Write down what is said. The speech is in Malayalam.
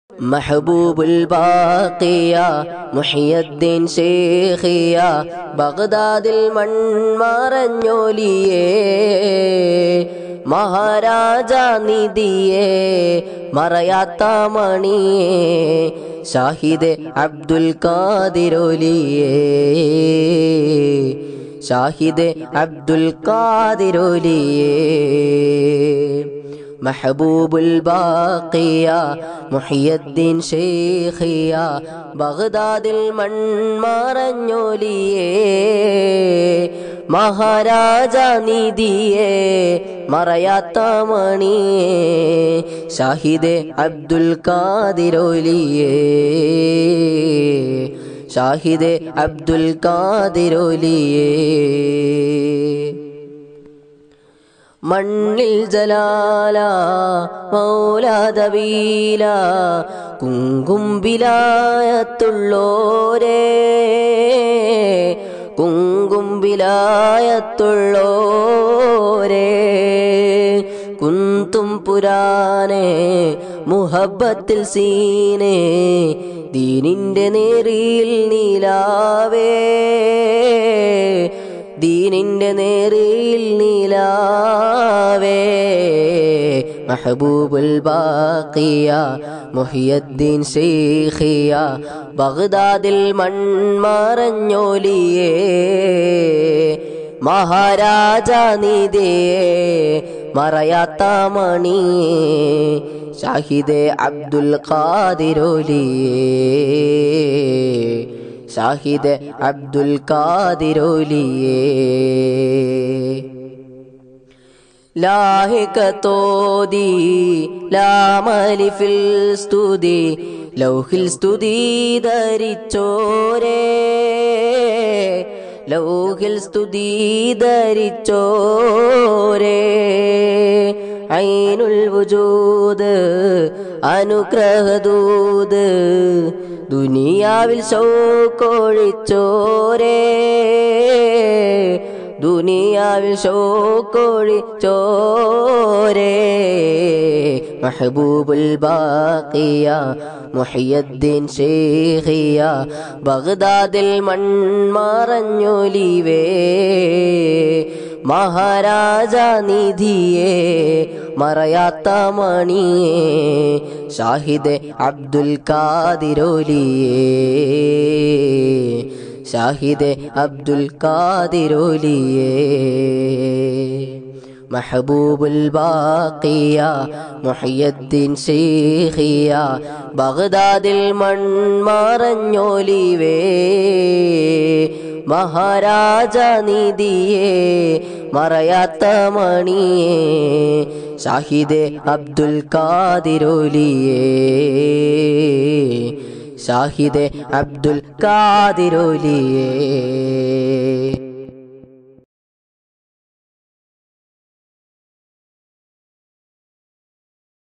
മഹബൂബുൽ ബാക്കിയ മുഹിയദ്ദീൻ ശേഖിയ ബഗ്ദാദിൽ മൺമറഞ്ഞോലിയേ മഹാരാജ നിധിയേ മറയാത്ത മണിയേ ഷാഹിദ് അബ്ദുൽ ഖാദിരോലിയേ ഷാഹിദ് അബ്ദുൽ ഖാദിരോലിയേ മഹബൂബുൽ ബാക്കിയ മുഹിയദ്ദീൻ ശേഖിയ ബഗ്ദാദിൽ മൺമറഞ്ഞോലിയേ മഹാരാജ നിധിയേ മറയാത്ത മണിയേ ഷാഹിദ് അബ്ദുൽ ഖാദിരോലിയേ ഷാഹിദ് അബ്ദുൽ ഖാദിരോലിയേ മണ്ണിൽ ജലാല മൗലാദവീല കുങ്കുംബിലായത്തുള്ളോരേ കുങ്കുംബിലായത്തുള്ളോരേ കുന്തും പുരാനേ മുഹബത്തിൽ സീനേ ദീനിന്റെ നേറിയിൽ നീലാവേ ദീനിന്റെ നേറിയിൽ നീലാവേ മഹബൂബുൽ ബാക്കിയ മുഹിയദ്ദീൻ ശൈഖിയ ബഗ്ദാദിൽ മൺമറഞ്ഞോലിയേ മഹാരാജ നിധിയേ മറയാത്ത മണിയേ ഷാഹിദ് അബ്ദുൽ ഖാദിരോലിയേ ഷാഹിദ് അബ്ദുൽ ഖാദിരോലിയേ ലാഹികത്തോതി ലാമലിഫിൽ സ്തുതി ലൗഹിൽ സ്തുതി ധരിച്ചോരേ ലൗഹിൽ സ്തുതി ധരിച്ചോരേ ഐനുൽ വുജൂദ് അനുഗ്രഹദൂത് ദുനിയാവിൽ ശോക്കൊഴിച്ചോരേ ദുനിയാവിൽ ശോക്കൊഴിച്ചോരേ മഹബൂബുൽ ബാക്കിയ മുഹിയദ്ദീൻ ശേഖിയ ബഗ്ദാദിൽ മൺമറഞ്ഞൊലിവേ മഹാരാജ നിധിയേ മറയാത്ത മണിയേ ഷാഹിദ് അബ്ദുൽ ഖാദിരോലിയേ ഷാഹിദ് അബ്ദുൽ ഖാദിരോലിയേ മഹബൂബുൽ ബാക്കിയ മുഹിയദ്ദീൻ ശൈഖിയ ബഗ്ദാദിൽ മൺമറഞ്ഞോലിവേ മഹാരാജ നിധിയേ മറയാത്ത മണിയേ ഷാഹിദ് അബ്ദുൽ ഖാദിരോലിയേ ഷാഹിദ് അബ്ദുൽ ഖാദിരോലിയേ